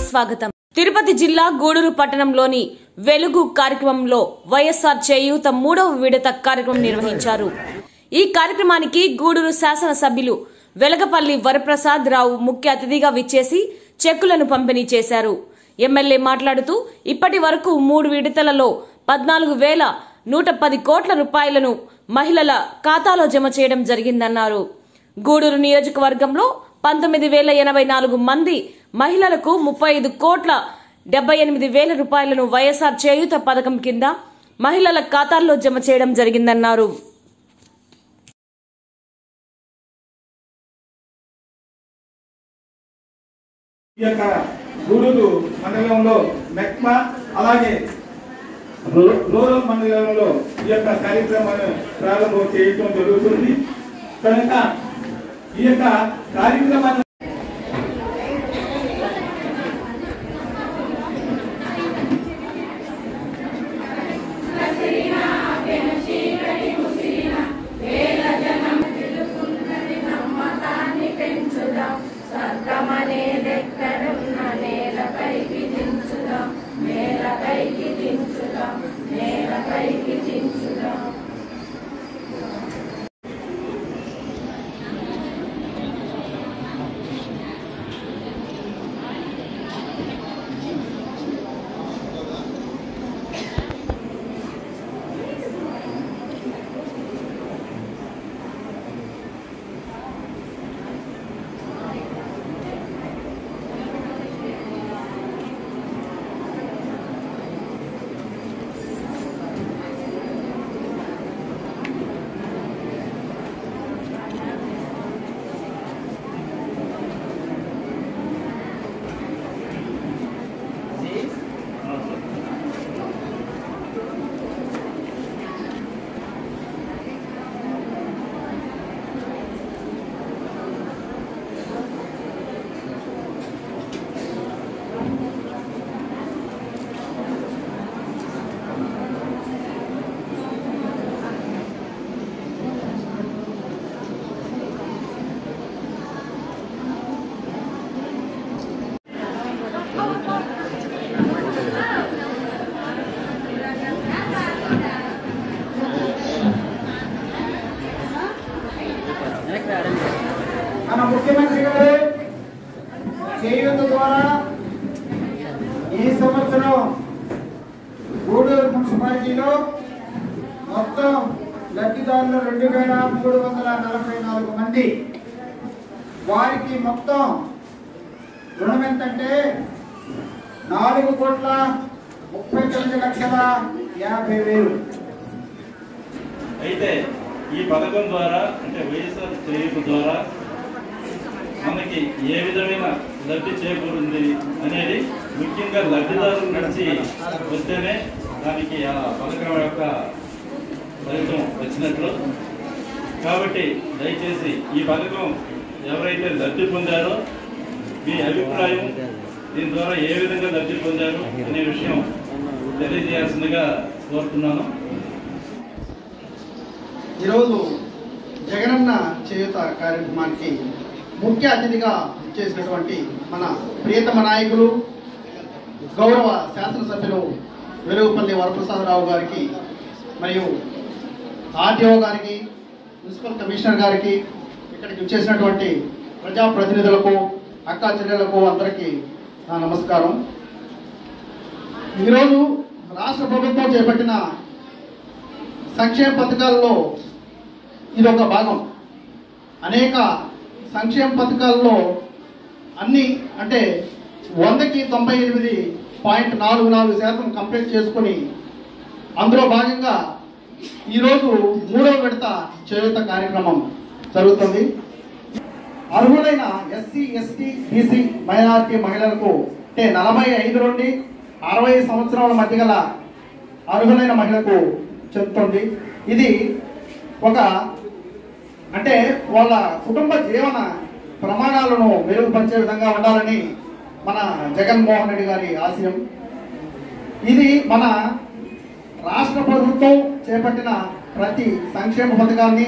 స్వాగతం తిరుపతి జిల్లా గూడూరు పట్టణంలోని వెలుగు కార్యక్రమంలో వైఎస్ఆర్ చేయూత మూడవ విడత కార్యక్రమం నిర్వహించారు ఈ కార్యక్రమానికి గూడూరు శాసనసభ్యులు వెలగపల్లి వరప్రసాద్ రావు ముఖ్య అతిథిగా విచ్చేసి చెక్కులను పంపిణీ చేశారు ఎమ్మెల్యే మాట్లాడుతూ ఇప్పటి వరకు మూడు విడతలలో పద్నాలుగు వేల నూట పది కోట్ల రూపాయలను మహిళల ఖాతాలో జమ చేయడం జరిగిందన్నారు గూడూరు నియోజకవర్గంలో పంతొమ్మిది వేల ఎనభై నాలుగు మంది మహిళలకు ముప్పై ఐదు కోట్ల డెబ్బై ఎనిమిది వేల రూపాయలను వైఎస్ఆర్ చేయూత పథకం కింద మహిళల ఖాతాల్లో జమ చేయడం జరిగిందన్నారు ఈ యొక్క గూడూరు మండలంలో మెక్మా అలాగే రూ- రూరల్ మండలంలో ఈ యొక్క కార్యక్రమాన్ని ప్రారంభం చేయటం జరుగుతుంది కనుక ఈ యొక్క కార్యక్రమాన్ని స్వర్గమనేదెక్కడున్న నేలపైకి దించుదాం నేలపైకి దించుదాం నేలపైకి దించుదాం మన ముఖ్యమంత్రి గారు చేయూత ద్వారా ఈ సంవత్సరం గూడూరు మున్సిపాలిటీలో మొత్తం లబ్ధిదారులు రెండు వేల మూడు వందల నలభై నాలుగు మంది వారికి మొత్తం రుణం ఎంతంటే నాలుగు కోట్ల ముప్పై తొమ్మిది లక్షల యాభై వేలు అయితే ఈ పథకం ద్వారా అంటే వైఎస్ఆర్ చేయూత ద్వారా మనకి ఏ విధమైన లబ్ధి చేకూరుంది అనేది ముఖ్యంగా లబ్ధిదారుల నుంచి వస్తేనే దానికి ఆ పథకం యొక్క ఫలితం వచ్చినట్లు కాబట్టి దయచేసి ఈ పథకం ఎవరైతే లబ్ధి పొందారో మీ అభిప్రాయం దీని ద్వారా ఏ విధంగా లబ్ధి పొందారు అనే విషయం తెలియజేయాల్సిందిగా కోరుతున్నాను ఈరోజు జగనన్న చేయుత కార్యక్రమానికి ముఖ్య అతిథిగా చేసినటువంటి మన ప్రియతమ నాయకులు గౌరవ శాసనసభ్యులు వెలుగుపల్లి వరప్రసాదరావు గారికి మరియు ఆర్డీఓ గారికి మున్సిపల్ కమిషనర్ గారికి ఇక్కడికి వచ్చేసినటువంటి ప్రజాప్రతినిధులకు అక్కా చెల్లెలకు అందరికీ నా నమస్కారం ఈరోజు రాష్ట్ర ప్రభుత్వం చేపట్టిన సంక్షేమ పథకాల్లో ఇది ఒక భాగం అనేక సంక్షేమ పథకాల్లో అన్ని అంటే వందకి తొంభై ఎనిమిది పాయింట్ నాలుగు నాలుగు శాతం కంప్లీట్ చేసుకొని అందులో భాగంగా ఈరోజు మూడవ విడత చేయూత కార్యక్రమం జరుగుతుంది అర్హులైన ఎస్సీ ఎస్టీ బీసీ మైనారిటీ మహిళలకు అంటే నలభై ఐదు నుండి అరవై సంవత్సరాల మధ్య గల అర్హులైన మహిళకు చెందుతుంది ఇది ఒక అంటే వాళ్ళ కుటుంబ జీవన ప్రమాణాలను మెరుగుపరిచే విధంగా ఉండాలని మన జగన్మోహన్ రెడ్డి గారి ఆశయం ఇది మన రాష్ట్ర ప్రభుత్వం చేపట్టిన ప్రతి సంక్షేమ పథకాన్ని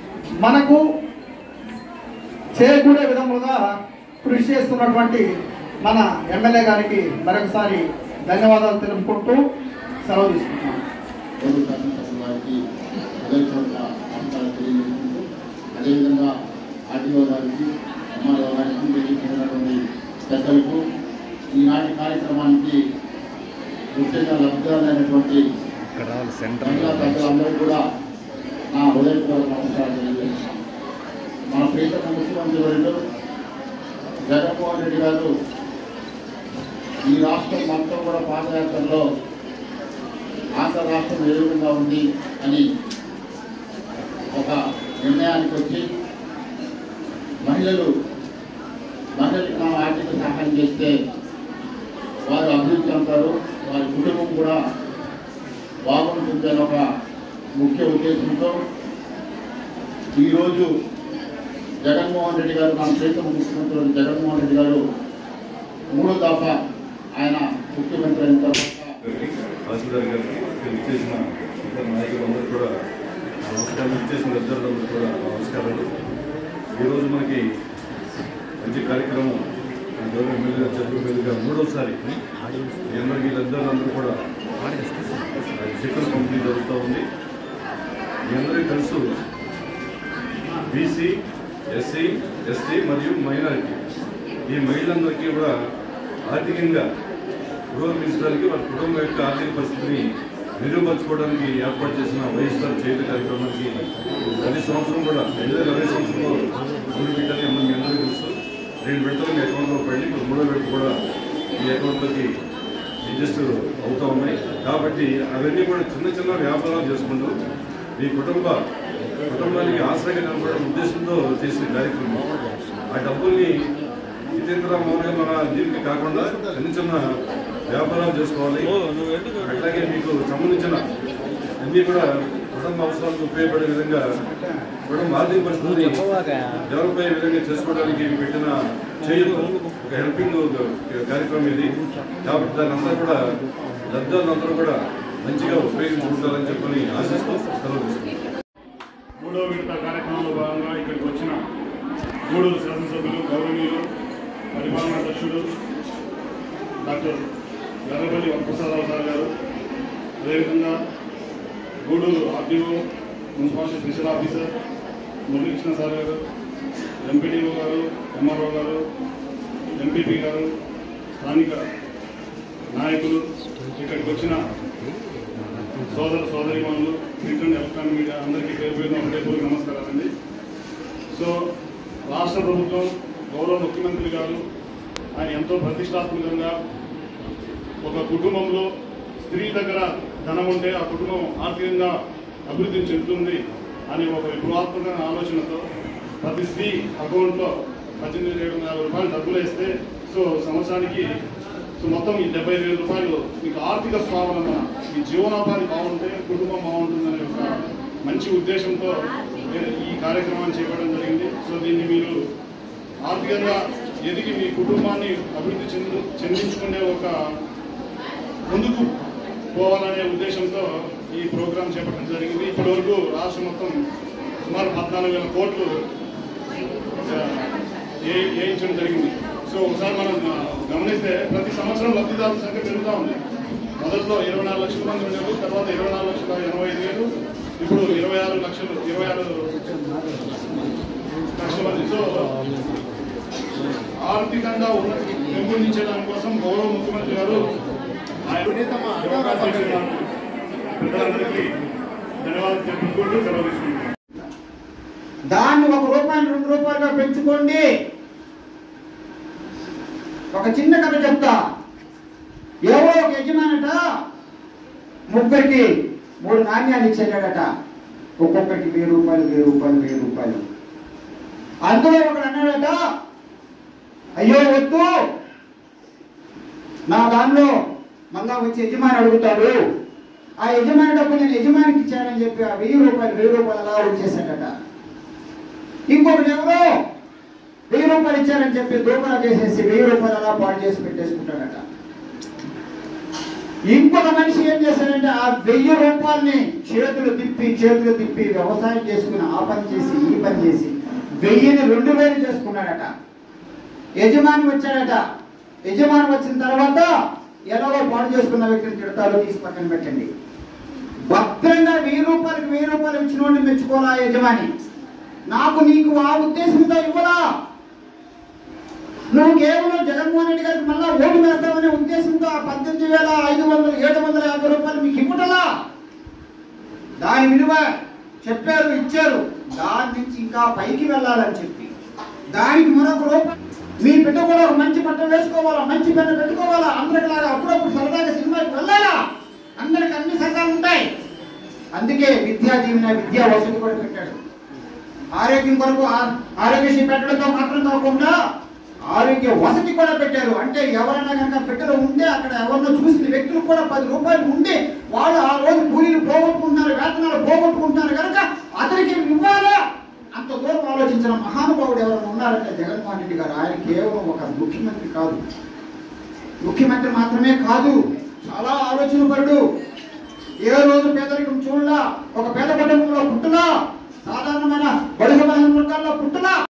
మనకు చేకూరే విధములుగా కృషి చేస్తున్నటువంటి మన ఎమ్మెల్యే గారికి మరొకసారి ధన్యవాదాలు తెలుపుకుంటూ సెలవు తీసుకుంటున్నాం గౌరవ శాసనసభ వారికి హృదయపూర్వక నమస్కారాలు తెలియజేసుకుంటూ అదేవిధంగా ఆర్టీఓ గారికి ఎంఆర్ఓ గారికి తెలియజేసినటువంటి పెద్దలకు ఈనాటి కార్యక్రమానికి ముఖ్యంగా లబ్ధిదారులైనటువంటి మహిళా పెద్దలందరూ కూడా నా హృదయపూర్వక నమస్కారాలు తెలియజేస్తున్నాను మన ప్రీతమ ముఖ్యమంత్రి వర్యులు జగన్మోహన్ రెడ్డి గారు ఈ రాష్ట్రం మొత్తం కూడా పాదయాత్రలో ఆంధ్ర రాష్ట్రం ఏ విధంగా ఉంది అని ఒక నిర్ణయానికి వచ్చి మహిళలు మహిళలకు మనం ఆర్థిక సహాయం చేస్తే వారు అభివృద్ధి చెందుతారు వారి కుటుంబం కూడా బాగుంటుంది అని ఒక ముఖ్య ఉద్దేశంతో ఈరోజు జగన్మోహన్ రెడ్డి గారు మన ప్రీతమ ముఖ్యమంత్రి జగన్మోహన్ రెడ్డి గారు మూడో దఫా ఆయన ముఖ్యమంత్రి అయిన తర్వాత తహసీల్దార్ గారికి ఇక్కడ ఇచ్చేసిన ఇతర నాయకులందరూ కూడా నమస్కారం ఇచ్చేసిన ఇద్దరులందరూ కూడా నమస్కారాలు ఈరోజు మనకి మంచి కార్యక్రమం మన గౌరవ ఎమ్మెల్యే చంద్ర మీదుగా మూడోసారి ఈ అందరికీ వీళ్ళందరూ కూడా చికెన్ పంపిణీ జరుగుతూ ఉంది మీ అందరికీ తెలుసు బీసీ ఎస్సీ ఎస్టీ మరియు మైనారిటీ ఈ మహిళలందరికీ కూడా ఆర్థికంగా పురోగమించడానికి వారి కుటుంబం యొక్క ఆర్థిక పరిస్థితిని మెరుగుపరచుకోవడానికి ఏర్పాటు చేసిన వైఎస్ఆర్ చేతి కార్యక్రమానికి ప్రతి సంవత్సరం కూడా రెండు వేల ఇరవై సంవత్సరంలో మూడు బిడ్డలు మీ అందరికీ తెలుసు రెండు విడతలు మీ అకౌంట్లో పడి ఇప్పుడు మూడో విడత కూడా ఈ అకౌంట్లోకి రిజిస్టర్ అవుతూ ఉన్నాయి కాబట్టి అవన్నీ కూడా చిన్న చిన్న వ్యాపారాలు చేసుకుంటూ మీ కుటుంబ కుటుంబానికి ఆశ్రయంగా నిలబడే ఉద్దేశంతో చేసిన కార్యక్రమం ఆ డబ్బుల్ని ఇతేంద్ర మౌర్య మన దీనికి కాకుండా చిన్న చిన్న వ్యాపారాలు చేసుకోవాలి అట్లాగే మీకు సంబంధించిన అన్ని కూడా కుటుంబ అవసరాలకు ఉపయోగపడే విధంగా కుటుంబ ఆర్థిక పరిస్థితిని డెవలప్ అయ్యే విధంగా చేసుకోవడానికి పెట్టిన చేయుత ఒక హెల్పింగ్ కార్యక్రమం ఇది కాబట్టి దాని అంతా కూడా లబ్ధాలందరూ కూడా మంచిగా ఉపయోగించుకుంటారని చెప్పని ఆశిస్తూ సెలవు తీసుకుంటాం మూడో విడత కార్యక్రమంలో భాగంగా ఇక్కడికి వచ్చిన గూడూరు శాసనసభ్యులు గౌరవనీయులు పరిపాలనా అధ్యక్షుడు డాక్టర్ ఎర్రబల్లి వరప్రసాదరావు సార్ గారు అదేవిధంగా Gudur RDO municipality special officer Muralikrishna sir garu MPDO garu MRO garu MPP garu స్థానిక నాయకులు ఇక్కడికి వచ్చిన సోదర సోదరిమణులు ప్రింట్ అండ్ ఎలక్ట్రానిక్ మీడియా అందరికీ పేరు పేరున హృదయపూర్వక నమస్కారాలండి సో రాష్ట్ర ప్రభుత్వం గౌరవ ముఖ్యమంత్రి గారు ఆయన ఎంతో ప్రతిష్టాత్మకంగా ఒక కుటుంబంలో స్త్రీ దగ్గర ధనం ఉంటే ఆ కుటుంబం ఆర్థికంగా అభివృద్ధి చెందుతుంది అనే ఒక విప్లవాత్మకమైన ఆలోచనతో ప్రతి స్త్రీ అకౌంట్లో పద్దెనిమిది ఏడు వందల యాభై రూపాయలు డబ్బులు వేస్తే సో సంవత్సరానికి సో మొత్తం ఈ డెబ్బై వేల రూపాయలు మీకు ఆర్థిక స్వావలంబన మీ జీవనోపాధి బాగుంటే కుటుంబం బాగుంటుందనే ఒక మంచి ఉద్దేశంతో నేను ఈ కార్యక్రమాన్ని చేపట్టడం జరిగింది సో దీన్ని మీరు ఆర్థికంగా ఎదిగి మీ కుటుంబాన్ని అభివృద్ధి చెందు చెందించుకునే ఒక ముందుకు పోవాలనే ఉద్దేశంతో ఈ ప్రోగ్రాం చేపట్టడం జరిగింది ఇప్పటివరకు రాష్ట్రం మొత్తం సుమారు పద్నాలుగు వేల కోట్లు ఆ, ఏ- వేయించడం జరిగింది సో ఒకసారి మనం ఆ, గమనిస్తే ప్రతి సంవత్సరం లబ్ధిదారుల సంఖ్య పెరుగుతూ ఉంది మొదట్లో ఇరవై నాలుగు లక్షల మంది ఉండేది తర్వాత ఇరవై నాలుగు లక్షల ఎనభై ఐదు వేలు ఇప్పుడు ఇరవై ఆరు లక్షలు ఇరవై ఆరు లక్షల మంది సో ఆర్థికంగా ఉన్నతి పెంపొందించే దానికోసం గౌరవ ముఖ్యమంత్రి గారు ఆయన అవకాశం ఇచ్చిన ప్రజలందరికీ ధన్యవాదాలు చెప్పుకుంటూ సెలవు తీసుకుంటున్నాను దాన్ని ఒక రూపాయలు రెండు రూపాయలుగా పెంచుకోండి ఒక చిన్న కథ చెప్తా ఎవరో ఒక యజమానట ముగ్గురికి మూడు నాణ్యాలు ఇచ్చాడట ఒక్కొక్కరికి వెయ్యి రూపాయలు వెయ్యి రూపాయలు వెయ్యి రూపాయలు అందులో ఒకడు అన్నాడట అయ్యో వద్దు నా దానిలో మళ్ళా వచ్చి యజమాని అడుగుతాడు ఆ యజమాని డబ్బు నేను యజమానికి ఇచ్చానని చెప్పి ఆ వెయ్యి రూపాయలు వెయ్యి రూపాయలు అలా వచ్చేసాడట ఇంకొకటి ఎవరో వెయ్యి రూపాయలు ఇచ్చారని చెప్పి దూపరా చేసేసి వెయ్యి రూపాయలు అలా పాడు చేసి పెట్టేసుకుంటాడట ఇంకొక మనిషి ఏం చేశాడంటే ఆ వెయ్యి రూపాయల్ని చేతులు తిప్పి చేతులు తిప్పి వ్యవసాయం చేసుకుని ఆ పని చేసి ఈ పని చేసి వెయ్యిని రెండు వేలు చేసుకున్నాడట యజమాని వచ్చాడట యజమాని వచ్చిన తర్వాత ఎలాగో పాడు చేసుకున్న వ్యక్తిని తిడతారు తీసి పక్కన పెట్టండి భద్రంగా వెయ్యి రూపాయలకు వెయ్యి రూపాయలు ఇచ్చిన వాడిని మెచ్చుకోవాలా యజమాని నాకు నీకు ఆ ఉద్దేశంతో ఇవ్వలా నువ్వు కేవలం జగన్మోహన్ రెడ్డి గారికి మళ్ళా ఓటు వేస్తామనే ఉద్దేశంతో ఆ పద్దెనిమిది వేల ఐదు వందల ఏడు వందల యాభై రూపాయలు మీకు ఇవ్వటలా దాని విలువ చెప్పారు ఇచ్చారు దాని నుంచి ఇంకా పైకి వెళ్ళాలని చెప్పి దానికి మరొక రూపాయి మీ బిడ్డ కూడా ఒక మంచి బట్ట వేసుకోవాలా మంచి పెద్ద పెట్టుకోవాలా అందరికిలాగా అప్పుడప్పుడు సరదాగా సినిమాకి వెళ్ళాలా అందరికి అన్ని సంఘాలు ఉంటాయి అందుకే విద్యా దీవెన విద్యా వసతి కూడా పెట్టాడు ఆరోగ్యం కొరకు ఆ- ఆరోగ్యశ్రీ పెట్టడంతో మాత్రం కాకుండా ఆరోగ్య వసతి కూడా పెట్టారు అంటే ఎవరైనా కనుక బిడ్డలు ఉంటే అక్కడ ఎవరినో చూసిన వ్యక్తులు కూడా పది రూపాయలు ఉండి వాళ్ళు ఆ రోజు కూలీలు పోగొట్టుకుంటున్నారు వేతనాలు పోగొట్టుకుంటున్నారు కనుక అతనికి ఇవ్వాలా అంత దూరం ఆలోచించిన మహానుభావుడు ఎవరైనా ఉన్నారంటే జగన్మోహన్ రెడ్డి గారు ఆయన కేవలం ఒక ముఖ్యమంత్రి కాదు ముఖ్యమంత్రి మాత్రమే కాదు చాలా ఆలోచన పరుడు ఏ రోజు పేదరికం చూడలా ఒక పేద కుటుంబంలో పుట్టులా సాధారణమైన బడుగు బలహీన వర్గాల్లో పుట్టులా